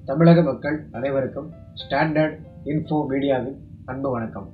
தமிழக மக்கள் அனைவருக்கும் ஸ்டாண்டர்ட் இன்ஃபோ மீடியாவின் அன்பு வணக்கம்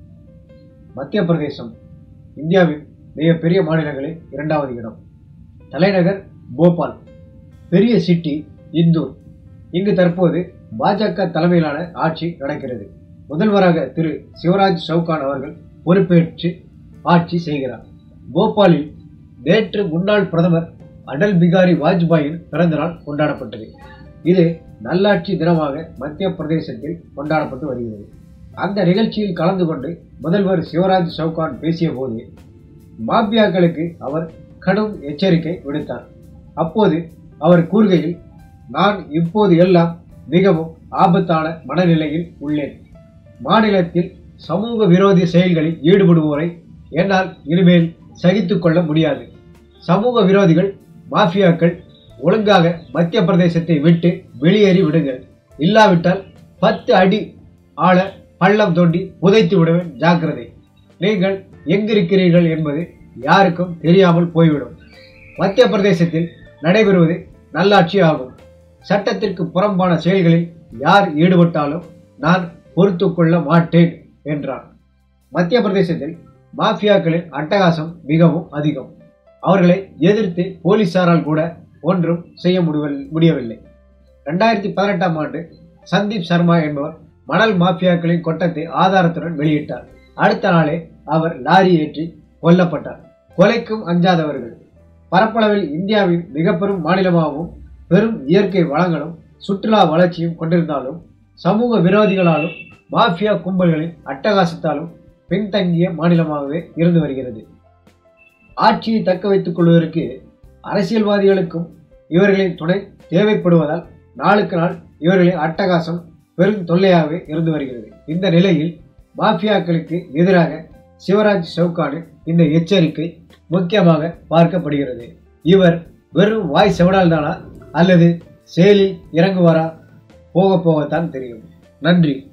மத்திய பிரதேசம் இந்தியாவின் மிகப்பெரிய மாநிலங்களில் இரண்டாவது இடம் தலைநகர் போபால் பெரிய சிட்டி இந்தூர் இங்கு தற்போது பாஜக தலைமையிலான ஆட்சி நடக்கிறது முதல்வராக திரு சிவராஜ் சவுகான் அவர்கள் பொறுப்பேற்று ஆட்சி செய்கிறார் போபாலில் நேற்று முன்னாள் பிரதமர் அடல் பிகாரி வாஜ்பாயின் பிறந்தநாள் கொண்டாடப்பட்டது இது நல்லாட்சி தினமாக மத்திய பிரதேசத்தில் கொண்டாடப்பட்டு வருகிறது அந்த நிகழ்ச்சியில் கலந்து கொண்டு முதல்வர் சிவராஜ் சவுகான் பேசிய போது மாபியாக்களுக்கு அவர் கடும் எச்சரிக்கை விடுத்தார் அப்போது அவர் கூறுகையில் நான் இப்போது எல்லாம் மிகவும் ஆபத்தான மனநிலையில் உள்ளேன் மாநிலத்தில் சமூக விரோதி செயல்களில் ஈடுபடுவோரை என்னால் இனிமேல் சகித்துக் கொள்ள முடியாது சமூக விரோதிகள் மாஃபியாக்கள் ஒழுங்காக மத்திய பிரதேசத்தை விட்டு வெளியேறி விடுங்கள் இல்லாவிட்டால் பத்து அடி ஆழ பள்ளம் தோண்டி புதைத்து விடுவேன் ஜாக்கிரதை நீங்கள் எங்கிருக்கிறீர்கள் என்பது யாருக்கும் தெரியாமல் போய்விடும் மத்திய பிரதேசத்தில் நடைபெறுவது நல்லாட்சி ஆகும் சட்டத்திற்கு புறம்பான செயல்களில் யார் ஈடுபட்டாலும் நான் பொறுத்து கொள்ள மாட்டேன் என்றார் மத்திய பிரதேசத்தில் மாஃபியாக்களின் அட்டகாசம் மிகவும் அதிகம் அவர்களை எதிர்த்து போலீசாரால் கூட ஒன்றும் செய்ய முடிவல்- முடியவில்லை ரெண்டாயிரத்தி பதினெட்டாம் ஆண்டு சந்தீப் சர்மா என்பவர் மணல் மாஃபியாக்களின் கொட்டத்தை ஆதாரத்துடன் வெளியிட்டார் அடுத்த நாளே அவர் லாரி ஏற்றி கொல்லப்பட்டார் கொலைக்கும் அஞ்சாதவர்கள் பரப்பளவில் இந்தியாவின் மிக பெரும் மாநிலமாகவும் பெரும் இயற்கை வளங்களும் சுற்றுலா வளர்ச்சியும் கொண்டிருந்தாலும் சமூக விரோதிகளாலும் மாஃபியா கும்பல்களின் அட்டகாசத்தாலும் பின்தங்கிய மாநிலமாகவே இருந்து வருகிறது ஆட்சியை தக்க வைத்துக் கொள்வதற்கு அரசியல்வாதிகளுக்கும் இவர்களின் துணை தேவைப்படுவதால் நாளுக்கு நாள் இவர்களின் அட்டகாசம் பெரும் தொல்லையாகவே இருந்து வருகிறது இந்த நிலையில் மாஃபியாக்களுக்கு எதிராக சிவராஜ் சவுகானின் இந்த எச்சரிக்கை முக்கியமாக பார்க்கப்படுகிறது இவர் வெறும் வாய் செவடால் தானா அல்லது செயலில் இறங்குவாரா போக போகத்தான் தெரியும் நன்றி